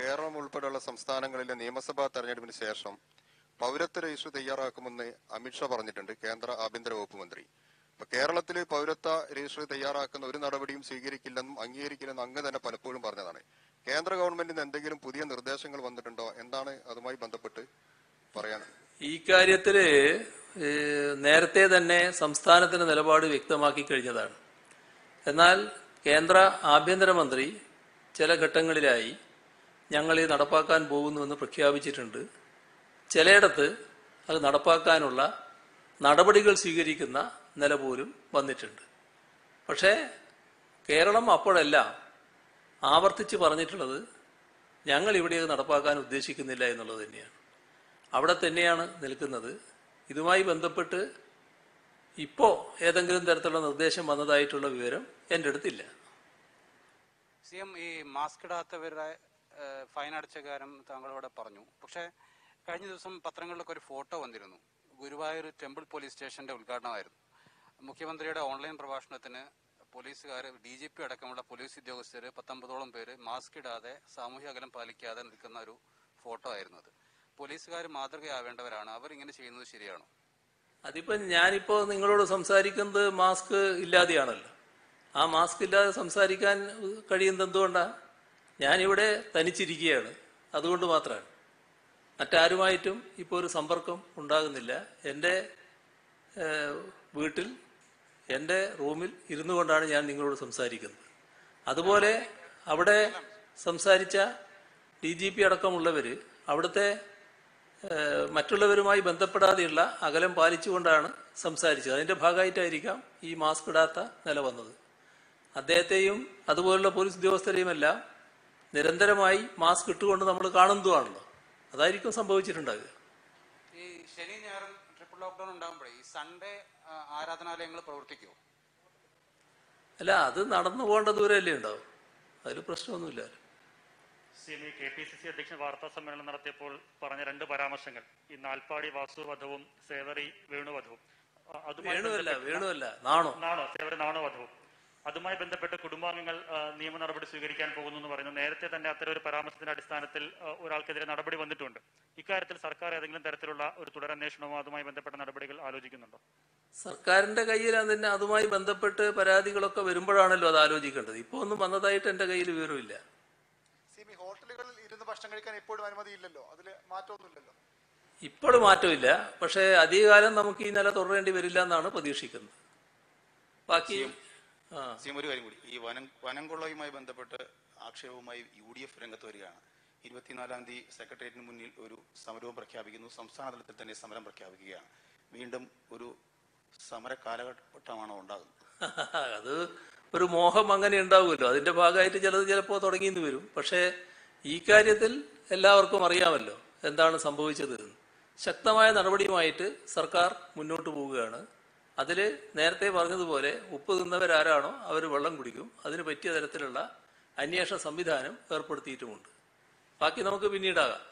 കേരളം ഉൾപ്പെടെയുള്ള സംസ്ഥാനങ്ങളിലെ നിയമസഭാ തെരഞ്ഞെടുപ്പിന് ശേഷം പൗരത്വ രജിസ്റ്റർ തയ്യാറാക്കുമെന്ന് അമിത്ഷാ പറഞ്ഞിട്ടുണ്ട് കേന്ദ്ര ആഭ്യന്തര വകുപ്പ് മന്ത്രി അപ്പൊ കേരളത്തിൽ പൗരത്വ രജിസ്റ്റർ തയ്യാറാക്കുന്ന ഒരു നടപടിയും സ്വീകരിക്കില്ലെന്നും അംഗീകരിക്കില്ലെന്നും അങ്ങ് തന്നെ പലപ്പോഴും പറഞ്ഞതാണ് കേന്ദ്ര ഗവൺമെന്റിന് എന്തെങ്കിലും പുതിയ നിർദ്ദേശങ്ങൾ വന്നിട്ടുണ്ടോ എന്താണ് അതുമായി ബന്ധപ്പെട്ട് പറയാൻ ഈ കാര്യത്തില് ഏഹ്, നേരത്തെ തന്നെ സംസ്ഥാനത്തിന്റെ നിലപാട് വ്യക്തമാക്കി കഴിഞ്ഞതാണ് എന്നാൽ കേന്ദ്ര ആഭ്യന്തരമന്ത്രി ചില ഘട്ടങ്ങളിലായി ഞങ്ങൾ ഇത് നടപ്പാക്കാൻ പോകുന്നുവെന്ന് പ്രഖ്യാപിച്ചിട്ടുണ്ട് ചിലയിടത്ത് അത് നടപ്പാക്കാനുള്ള നടപടികൾ സ്വീകരിക്കുന്ന നില പോലും വന്നിട്ടുണ്ട് പക്ഷേ കേരളം അപ്പോഴെല്ലാം ആവർത്തിച്ച് പറഞ്ഞിട്ടുള്ളത് ഞങ്ങൾ ഇവിടെ ഇത് നടപ്പാക്കാൻ ഉദ്ദേശിക്കുന്നില്ല എന്നുള്ളത് തന്നെയാണ് അവിടെ തന്നെയാണ് നിൽക്കുന്നത് ഇതുമായി ബന്ധപ്പെട്ട് ഇപ്പോൾ ഏതെങ്കിലും തരത്തിലുള്ള നിർദ്ദേശം വന്നതായിട്ടുള്ള വിവരം എൻ്റെ അടുത്തില്ല സി എം ഈ മാസ്ക് ഇടാത്തവരുടെ ഏഹ്, ഫൈൻ അടച്ച കാര്യം താങ്കൾ ഇവിടെ പറഞ്ഞു പക്ഷേ കഴിഞ്ഞ ദിവസം പത്രങ്ങളിലൊക്കെ ഒരു ഫോട്ടോ വന്നിരുന്നു ഗുരുവായൂർ ടെമ്പിൾ പോലീസ് സ്റ്റേഷന്റെ ഉദ്ഘാടനമായിരുന്നു മുഖ്യമന്ത്രിയുടെ ഓൺലൈൻ പ്രഭാഷണത്തിന് പോലീസുകാർ ഡി ജി പി അടക്കമുള്ള പോലീസ് ഉദ്യോഗസ്ഥർ പത്തൊമ്പതോളം പേര് മാസ്ക് ഇടാതെ സാമൂഹ്യ അകലം പാലിക്കാതെ നിൽക്കുന്ന ഒരു ഫോട്ടോ ആയിരുന്നു അത് പോലീസുകാർ മാതൃകയാവേണ്ടവരാണ് അവർ ഇങ്ങനെ ചെയ്യുന്നത് ശരിയാണോ അതിപ്പോ ഞാനിപ്പോ നിങ്ങളോട് സംസാരിക്കുന്നത് മാസ്ക് ഇല്ലാതെയാണല്ലോ ആ മാസ്ക് ഇല്ലാതെ സംസാരിക്കാൻ കഴിയുന്നത് എന്തുകൊണ്ടാ ഞാനിവിടെ തനിച്ചിരിക്കുകയാണ് അതുകൊണ്ട് മാത്രമാണ് മറ്റാരുമായിട്ടും ഇപ്പോൾ ഒരു സമ്പർക്കം ഉണ്ടാകുന്നില്ല എൻ്റെ ഏഹ്, വീട്ടിൽ എൻ്റെ റൂമിൽ ഇരുന്നു കൊണ്ടാണ് ഞാൻ നിങ്ങളോട് സംസാരിക്കുന്നത് അതുപോലെ അവിടെ സംസാരിച്ച ഡി ജി പി അടക്കമുള്ളവർ അവിടുത്തെ ഏഹ്, മറ്റുള്ളവരുമായി ബന്ധപ്പെടാതെയുള്ള അകലം പാലിച്ചുകൊണ്ടാണ് സംസാരിച്ചത് അതിന്റെ ഭാഗമായിട്ടായിരിക്കാം ഈ മാസ്ക് ഇടാത്ത നില വന്നത് അദ്ദേഹത്തെയും അതുപോലുള്ള പോലീസ് ഉദ്യോഗസ്ഥരെയും എല്ലാം നിരന്തരമായി മാസ്ക് ഇട്ടുകൊണ്ട് നമ്മൾ കാണുന്നതുമാണല്ലോ അതായിരിക്കും സംഭവിച്ചിട്ടുണ്ടാകുക ഈ ശനി ഞായറും ട്രിപ്പിൾ ലോക്ക്ഡൌൺ ഉണ്ടാകുമ്പോഴേ ഈ സൺഡേ ആ, ആരാധനാലയങ്ങൾ പ്രവർത്തിക്കുമോ അല്ല അത് നടന്നു പോകേണ്ട ദൂരമല്ലേ ഉണ്ടാവും അതിൽ പ്രശ്നമൊന്നുമില്ല സി എം ഇ കെ പി സി സി അധ്യക്ഷൻ വാർത്താ സമ്മേളനം നടത്തിയപ്പോൾ പറഞ്ഞ രണ്ട് പരാമർശങ്ങൾ ഈ നാൽപ്പാടി വാസുവധവും സേവറി വേണുവധവും അ- അതുമായി വേണുവല്ല ബന്ധപ്പെട്ട് വേണുവല്ല നാണോ നാണോ സേവറി നാണോ വധവും അതുമായി ബന്ധപ്പെട്ട് കുടുംബാംഗങ്ങൾ ആ, നിയമ നടപടി സ്വീകരിക്കാൻ പോകുന്നു എന്ന് പറയുന്നു നേരത്തെ തന്നെ അത്തരം ഒരു പരാമർശത്തിന്റെ അടിസ്ഥാനത്തിൽ ആ, ഒരാൾക്കെതിരെ നടപടി വന്നിട്ടുണ്ട് ഇക്കാര്യത്തിൽ സർക്കാർ ഏതെങ്കിലും തരത്തിലുള്ള ഒരു തുടരന്വേഷണമോ അതുമായി ബന്ധപ്പെട്ട നടപടികൾ ആലോചിക്കുന്നുണ്ടോ സർക്കാരിന്റെ കയ്യിൽ അതിന് അതുമായി ബന്ധപ്പെട്ട് പരാതികളൊക്കെ വരുമ്പോഴാണല്ലോ അത് ആലോചിക്കേണ്ടത് ഇപ്പൊ ഒന്നും വന്നതായിട്ട് എന്റെ കയ്യിൽ വിവരമില്ല സിമി ഹോട്ടലുകളിൽ ഇരുന്ന് ഭക്ഷണം കഴിക്കാൻ ഇപ്പോഴും അനുമതിയില്ലല്ലോ അതിൽ മാറ്റമൊന്നുമില്ലല്ലോ ഇപ്പോൾ മാറ്റമില്ല പക്ഷേ അധികകാലം നമുക്ക് ഈ നില തുടരേണ്ടി വരില്ല എന്നാണ് പ്രതീക്ഷിക്കുന്നത് ബാക്കി ആ സിഎം ഒരു കാര്യം കൂടി ഈ വനം വനം കൊള്ളയുമായി ബന്ധപ്പെട്ട് ആക്ഷേപവുമായി യു ഡി എഫ് രംഗത്ത് വരികയാണ് ഇരുപത്തിനാലാം തീയതി സെക്രട്ടേറിയറ്റിന് മുന്നിൽ ഒരു സമരവും പ്രഖ്യാപിക്കുന്നു സംസ്ഥാന തലത്തിൽ തന്നെ സമരം പ്രഖ്യാപിക്കുകയാണ് വീണ്ടും ഒരു സമര കാലഘട്ടമാണോ ഉണ്ടാകുന്നത് അത് ഒരു മോഹം അങ്ങനെ ഉണ്ടാവുമല്ലോ അതിന്റെ ഭാഗമായിട്ട് ചിലത് ചിലപ്പോൾ തുടങ്ങിയെന്ന് വരും പക്ഷേ ഈ കാര്യത്തിൽ എല്ലാവർക്കും അറിയാമല്ലോ എന്താണ് സംഭവിച്ചത് എന്ന്. ശക്തമായ നടപടിയുമായിട്ട് സർക്കാർ മുന്നോട്ട് പോവുകയാണ് അതിൽ നേരത്തെ പറഞ്ഞതുപോലെ ഉപ്പ് തിന്നവരാരാണോ അവർ വെള്ളം കുടിക്കും അതിന് പറ്റിയ തരത്തിലുള്ള അന്വേഷണ സംവിധാനം ഏർപ്പെടുത്തിയിട്ടുമുണ്ട് ബാക്കി നമുക്ക് പിന്നീടാകാം